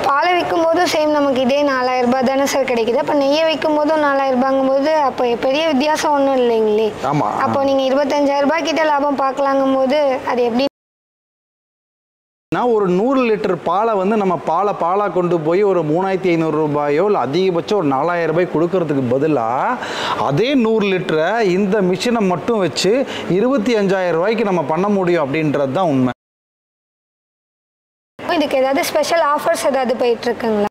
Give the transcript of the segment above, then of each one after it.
பாலை விற்கும் போதும் சேம் நமக்கு இதே நாலாயிரம் ரூபாய் தானே சார் கிடைக்குது அப்போ நெய்யை விற்கும் போதும் நாலாயிரம் ரூபாங்கும் போது அப்போ பெரிய வித்தியாசம் ஒன்றும் இல்லைங்களே ஆமா. அப்போ நீங்கள் இருபத்தஞ்சாயிரம் ரூபாய் கிட்ட லாபம் பார்க்கலாங்கும் போது அது எப்படி நான் ஒரு நூறு லிட்டர் பாலை வந்து நம்ம பாலை பாலாக கொண்டு போய் ஒரு மூணாயிரத்தி ஐநூறு ரூபாயோ இல்லை அதிகபட்சம் ஒரு நாலாயிரம் ரூபாய் கொடுக்கறதுக்கு பதிலாக அதே நூறு லிட்டரை இந்த மிஷினை மட்டும் வச்சு இருபத்தி அஞ்சாயிரம் ரூபாய்க்கு நம்ம பண்ண முடியும் அப்படின்றது தான் உண்மை இதுக்கு ஏதாவது ஸ்பெஷல் ஆஃபர்ஸ் ஏதாவது போயிட்டு இருக்குங்களா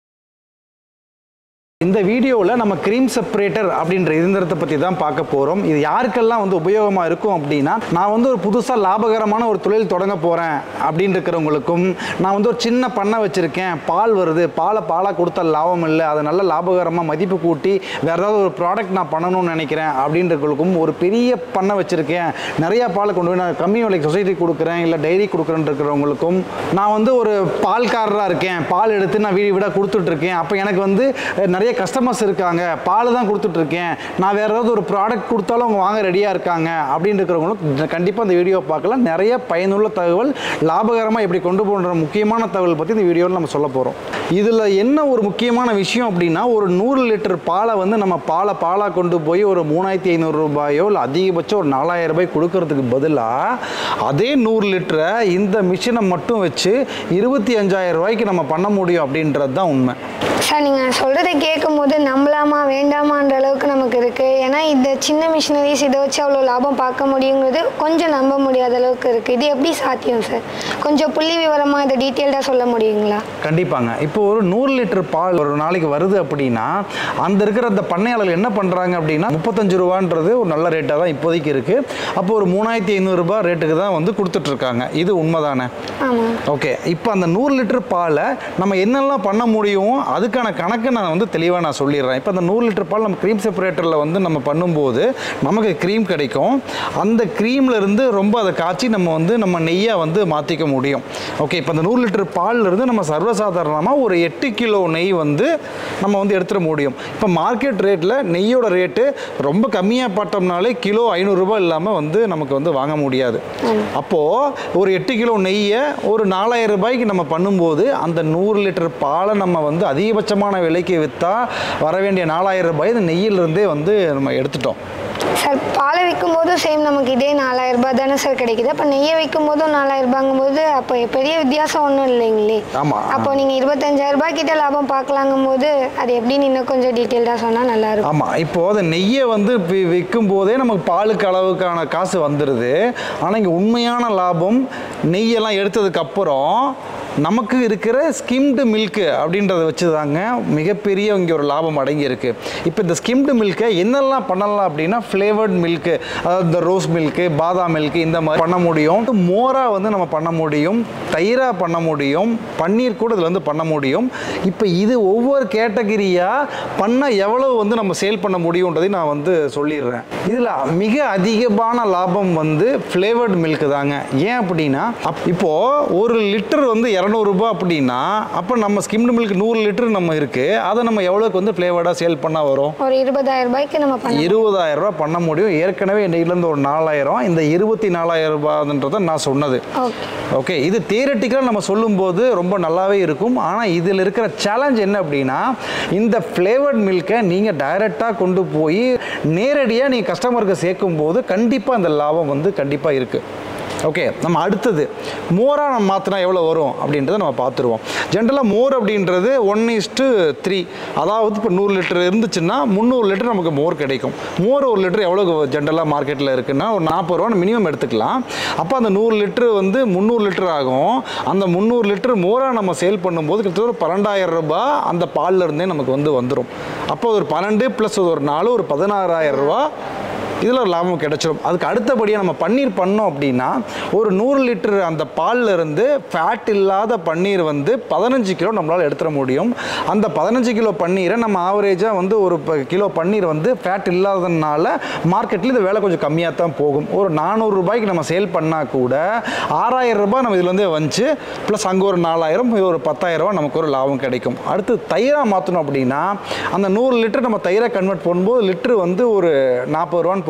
இந்த வீடியோவில் நம்ம க்ரீம் செப்பரேட்டர் அப்படின்ற இயந்திரத்தை பற்றி தான் பார்க்க போகிறோம் இது யாருக்கெல்லாம் வந்து உபயோகமாக இருக்கும் அப்படின்னா நான் வந்து ஒரு புதுசாக லாபகரமான ஒரு தொழில் தொடங்க போகிறேன் அப்படின்னு இருக்கிறவங்களுக்கும் நான் வந்து ஒரு சின்ன பண்ணை வச்சுருக்கேன் பால் வருது பாலை பாலாக கொடுத்தா லாபம் இல்லை அதை நல்ல லாபகரமாக மதிப்பு கூட்டி வேறு ஏதாவது ஒரு ப்ராடக்ட் நான் பண்ணணும்னு நினைக்கிறேன் அப்படின்றவங்களுக்கும் ஒரு பெரிய பண்ணை வச்சுருக்கேன் நிறையா பாலை கொண்டு போய் நான் கம்மி விலைக்கு சொசைட்டி கொடுக்குறேன் இல்லை டைரி கொடுக்குறேன்னு இருக்கிறவங்களுக்கும் நான் வந்து ஒரு பால்காரராக இருக்கேன் பால் எடுத்து நான் வீடு வீடாக கொடுத்துட்ருக்கேன் அப்போ எனக்கு வந்து அஹ், நிறைய கஸ்டமர்ஸ் இருக்காங்க பால் தான் கொடுத்துட்ருக்கேன் நான் வேறு ஏதாவது ஒரு ப்ராடக்ட் கொடுத்தாலும் அவங்க வாங்க ரெடியாக இருக்காங்க அப்படின்னு இருக்கிறவங்களும் கண்டிப்பாக இந்த வீடியோ பார்க்கலாம் நிறைய பயனுள்ள தகவல் லாபகரமாக எப்படி கொண்டு போகிற முக்கியமான தகவல் பற்றி இந்த வீடியோவில் நம்ம சொல்ல போகிறோம் இதில் என்ன ஒரு முக்கியமான விஷயம் அப்படின்னா ஒரு நூறு லிட்டர் பாலை வந்து நம்ம பாலை பாலாக கொண்டு போய் ஒரு மூணாயிரத்தி ஐநூறு ரூபாயோ இல்லை அதிகபட்சம் ஒரு நாலாயிரம் ரூபாய் கொடுக்கறதுக்கு பதிலாக அதே நூறு லிட்டரை இந்த மிஷினை மட்டும் வச்சு இருபத்தி அஞ்சாயிரம் ரூபாய்க்கு நம்ம பண்ண முடியும் அப்படின்றது தான் உண்மை சார் நீங்கள் சொல்கிறத கேட்கும் போது நம்பலாமா வேண்டாமான்ற அளவுக்கு நமக்கு இருக்குது ஏன்னா இந்த சின்ன மிஷினரிஸ் இதை வச்சு அவ்வளோ லாபம் பார்க்க முடியுங்கிறது கொஞ்சம் நம்ப முடியாத அளவுக்கு இருக்குது இது எப்படி சாத்தியம் சார் கொஞ்சம் புள்ளி விவரமாக இதை டீட்டெயில்டாக சொல்ல முடியுங்களா கண்டிப்பாங்க இப்போ ஒரு நூறு லிட்டர் பால் ஒரு நாளைக்கு வருது அப்படின்னா அந்த இருக்கிற அந்த பண்ணையாளர்கள் என்ன பண்ணுறாங்க அப்படின்னா முப்பத்தஞ்சு ரூபான்றது ஒரு நல்ல ரேட்டாக தான் இப்போதைக்கு இருக்குது அப்போ ஒரு மூணாயிரத்தி ஐநூறுரூபா ரேட்டுக்கு தான் வந்து கொடுத்துட்ருக்காங்க இது உண்மைதானே ஆமாம் ஓகே இப்போ அந்த நூறு லிட்டர் பாலை நம்ம என்னெல்லாம் பண்ண முடியும் அதுக்கான கணக்கு நான் வந்து தெளிவாக நான் சொல்லிடுறேன் இப்போ அந்த நூறு லிட்டர் பால் நம்ம க்ரீம் செப்பரேட்டரில் வந்து நம்ம பண்ணும்போது நமக்கு க்ரீம் கிடைக்கும் அந்த க்ரீம்ல இருந்து ரொம்ப அதை காய்ச்சி நம்ம வந்து நம்ம நெய்யாக வந்து மாற்றிக்க முடியும் ஓகே இப்போ அந்த நூறு லிட்டர் பால்ல இருந்து நம்ம சர்வசாதாரணமாக ஒரு எட்டு கிலோ நெய் வந்து நம்ம வந்து எடுத்துட முடியும் இப்போ மார்க்கெட் ரேட்டில் நெய்யோட ரேட்டு ரொம்ப கம்மியாக பார்த்தோம்னாலே கிலோ ஐநூறுரூபா இல்லாமல் வந்து நமக்கு வந்து வாங்க முடியாது அப்போது ஒரு எட்டு கிலோ நெய்யை ஒரு நாலாயிரம் ரூபாய்க்கு நம்ம பண்ணும்போது அந்த நூறு லிட்டர் பாலை நம்ம வந்து அதிகபட்சமான விலைக்கு விற்றா வர வேண்டிய நாலாயிரம் ரூபாய் இந்த நெய்யிலிருந்தே வந்து நம்ம எடுத்துட்டோம் சார் பாலை விற்கும் போதும் சேம் நமக்கு இதே நாலாயிரம் ரூபாய் தானே சார் கிடைக்குது அப்போ நெய்யை விற்கும் போதும் நாலாயிரம் ரூபாங்கும் போது அப்போ பெரிய வித்தியாசம் ஒன்றும் இல்லைங்களே ஆமா. அப்போ நீங்கள் இருபத்தஞ்சாயிரம் ரூபாய் கிட்ட லாபம் பார்க்கலாங்கும் போது அது எப்படின்னு இன்னும் கொஞ்சம் டீட்டெயில்டாக சொன்னால் நல்லா இருக்கும் ஆமாம் இப்போ அந்த நெய்யை வந்து வி- விற்கும் போதே நமக்கு பாலுக்கு அளவுக்கான காசு வந்துடுது ஆனால் இங்கே உண்மையான லாபம் நெய்யெல்லாம் எடுத்ததுக்கு அப்புறம் நமக்கு இருக்கிற ஸ்கிம்டு மில்க்கு அப்படின்றத வச்சு தாங்க மிகப்பெரிய இங்கே ஒரு லாபம் அடங்கி இருக்கு இப்போ இந்த ஸ்கிம்டு மில்க்கை என்னெல்லாம் பண்ணலாம் அப்படின்னா ஃப்ளேவர்ட் மில்க்கு அதாவது இந்த ரோஸ் மில்க்கு பாதாம் மில்க்கு இந்த மாதிரி பண்ண முடியும் மோரா வந்து நம்ம பண்ண முடியும் தயிரா பண்ண முடியும் பன்னீர் கூட இதில் வந்து பண்ண முடியும் இப்போ இது ஒவ்வொரு கேட்டகரியாக பண்ண எவ்வளவு வந்து நம்ம சேல் பண்ண முடியுன்றதையும் நான் வந்து சொல்லிடுறேன் இதில் மிக அதிகமான லாபம் வந்து ஃப்ளேவர்ட் மில்க் தாங்க ஏன் அப்படின்னா அப்- இப்போ ஒரு லிட்டர் வந்து இரநூறுபா அப்படின்னா அப்போ நம்ம ஸ்கிம்டு மில்க் நூறு லிட்டர் நம்ம இருக்கு அதை நம்ம எவ்வளோக்கு வந்து ஃப்ளேவர்டாக சேல் பண்ணால் வரும் ஒரு இருபதாயிரம் ரூபாய்க்கு நம்ம பண்ண இருபதாயிரம் ரூபாய் பண்ண முடியும் ஏற்கனவே இருந்து ஒரு நாலாயிரம் இந்த இருபத்தி நாலாயிரம் ரூபாய்ன்றதை நான் சொன்னது ஓகே ஓகே இது தியரட்டிக்கலாக நம்ம சொல்லும்போது ரொம்ப நல்லாவே இருக்கும் ஆனால் இதில் இருக்கிற சேலஞ்ச் என்ன அப்படின்னா இந்த ஃப்ளேவர்ட் மில்கை நீங்கள் டைரெக்டாக கொண்டு போய் நேரடியாக நீங்கள் கஸ்டமருக்கு சேர்க்கும் போது கண்டிப்பாக அந்த லாபம் வந்து கண்டிப்பாக இருக்குது ஓகே நம்ம அடுத்தது மோராக நம்ம மாற்றினா எவ்வளோ வரும் அப்படின்றத நம்ம பார்த்துருவோம் ஜென்ரலாக மோர் அப்படின்றது ஒன் இஸ்ட்டு த்ரீ அதாவது இப்போ நூறு லிட்டர் இருந்துச்சுன்னா முந்நூறு லிட்டர் நமக்கு மோர் கிடைக்கும் மோர் ஒரு லிட்டர் எவ்வளோ ஜென்ரலாக மார்க்கெட்டில் இருக்குன்னா ஒரு நாற்பது ரூபா மினிமம் எடுத்துக்கலாம் அப்போ அந்த நூறு லிட்டர் வந்து முந்நூறு லிட்டர் ஆகும் அந்த முந்நூறு லிட்டர் மோராக நம்ம சேல் பண்ணும்போது கிட்டத்தட்ட ஒரு பன்னெண்டாயிரம் ரூபாய் அந்த பால்ல இருந்தே நமக்கு வந்து வந்துடும் அப்போ ஒரு பன்னெண்டு ப்ளஸ் ஒரு நாலு ஒரு பதினாறாயிரம் ரூபா இதில் ஒரு லாபம் கிடைச்சிடும் அதுக்கு அடுத்தபடியாக நம்ம பன்னீர் பண்ணோம் அப்படின்னா ஒரு நூறு லிட்டர் அந்த பால்ல இருந்து ஃபேட் இல்லாத பன்னீர் வந்து பதினஞ்சு கிலோ நம்மளால் எடுத்துட முடியும் அந்த பதினஞ்சு கிலோ பன்னீரை நம்ம ஆவரேஜாக வந்து ஒரு ப- கிலோ பன்னீர் வந்து ஃபேட் இல்லாததுனால மார்க்கெட்டில் இந்த வேலை கொஞ்சம் கம்மியாக தான் போகும் ஒரு நானூறு ரூபாய்க்கு நம்ம சேல் பண்ணால் கூட ஆறாயிரம் ரூபாய் நம்ம இதுலேருந்தே வந்துச்சு ப்ளஸ் அங்கே ஒரு நாலாயிரம் இது ஒரு பத்தாயிரம் ரூபாய் நமக்கு ஒரு லாபம் கிடைக்கும் அடுத்து தயிராக மாற்றணும் அப்படின்னா அந்த நூறு லிட்டர் நம்ம தயிரை கன்வெர்ட் பண்ணும்போது லிட்டர் வந்து ஒரு நாற்பது ரூபான்னு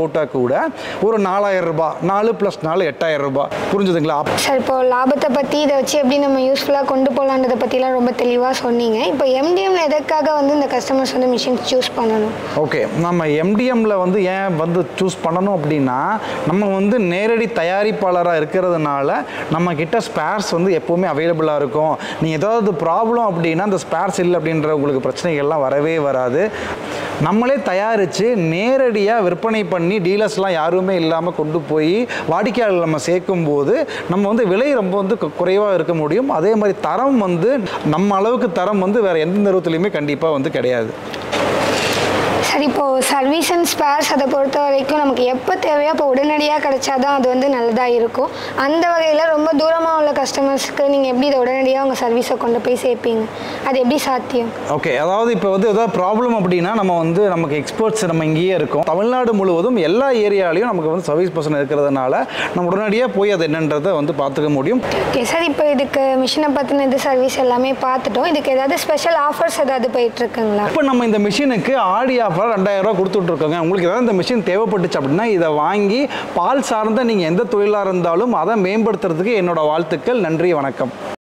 போட்டால் கூட ஒரு நாலாயிரம் ரூபாய் நாலு ப்ளஸ் நாலு எட்டாயிரம் ரூபாய் புரிஞ்சுதுங்களா சார் இப்போ லாபத்தை பற்றி இதை வச்சு எப்படி நம்ம யூஸ்ஃபுல்லாக கொண்டு போகலான்றதை பற்றிலாம் ரொம்ப தெளிவாக சொன்னீங்க இப்போ எம்டிஎம்ல எதற்காக வந்து இந்த கஸ்டமர்ஸ் வந்து மிஷின் சூஸ் பண்ணணும் ஓகே நம்ம எம்டிஎம்ல வந்து ஏன் வந்து சூஸ் பண்ணணும் அப்படின்னா நம்ம வந்து நேரடி தயாரிப்பாளராக இருக்கிறதுனால நம்ம கிட்ட ஸ்பேர்ஸ் வந்து எப்போவுமே அவைலபிளாக இருக்கும் நீங்கள் ஏதாவது ப்ராப்ளம் அப்படின்னா அந்த ஸ்பேர்ஸ் இல்லை அப்படின்ற உங்களுக்கு பிரச்சனைகள்லாம் வரவே வராது நம்மளே தயாரித்து நேரடியாக விற்பனை பண்ணி டீலர்ஸ்லாம் யாருமே இல்லாமல் கொண்டு போய் வாடிக்கையாளர் நம்ம சேர்க்கும் போது நம்ம வந்து விலை ரொம்ப வந்து குறைவாக இருக்க முடியும் அதே மாதிரி தரம் வந்து நம்ம அளவுக்கு தரம் வந்து வேறு எந்த நிறுவனத்துலையுமே கண்டிப்பாக வந்து கிடையாது சரி இப்போ சர்வீஸ் அண்ட் ஸ்பேர்ஸ் அதை பொறுத்த வரைக்கும் நமக்கு எப்போ தேவையோ அப்போ உடனடியாக கிடைச்சாதான் அது வந்து நல்லதாக இருக்கும் அந்த வகையில் ரொம்ப தூரமாக உள்ள கஸ்டமர்ஸ்க்கு நீங்கள் எப்படி இதை உடனடியாக உங்கள் சர்வீஸை கொண்டு போய் சேர்ப்பீங்க அது எப்படி சாத்தியம் ஓகே அதாவது இப்போ வந்து ஏதாவது ப்ராப்ளம் அப்படின்னா நம்ம வந்து நமக்கு எக்ஸ்பர்ட்ஸ் நம்ம இங்கேயே இருக்கோம் தமிழ்நாடு முழுவதும் எல்லா ஏரியாலையும் நமக்கு வந்து சர்வீஸ் பர்சன் இருக்கிறதுனால நம்ம உடனடியாக போய் அது என்னன்றதை வந்து பார்த்துக்க முடியும் ஓகே சார் இப்போ இதுக்கு மிஷினை பற்றின இது சர்வீஸ் எல்லாமே பார்த்துட்டோம் இதுக்கு ஏதாவது ஸ்பெஷல் ஆஃபர்ஸ் ஏதாவது போயிட்டுருக்குங்களா இப்போ நம்ம இந்த மிஷினுக்கு ஆடி ஆஃபர் ரெண்டாயிரம் ரூபா கொடுத்துட்ருக்கோங்க உங்களுக்கு ஏதாவது இந்த மிஷின் தேவைப்பட்டுச்சு அப்படின்னா இதை வாங்கி பால் சார்ந்த நீங்கள் எந்த தொழிலாக இருந்தாலும் அதை மேம்படுத்துறதுக்கு என்னோட வாழ்த்துக்கள் நன்றி வணக்கம்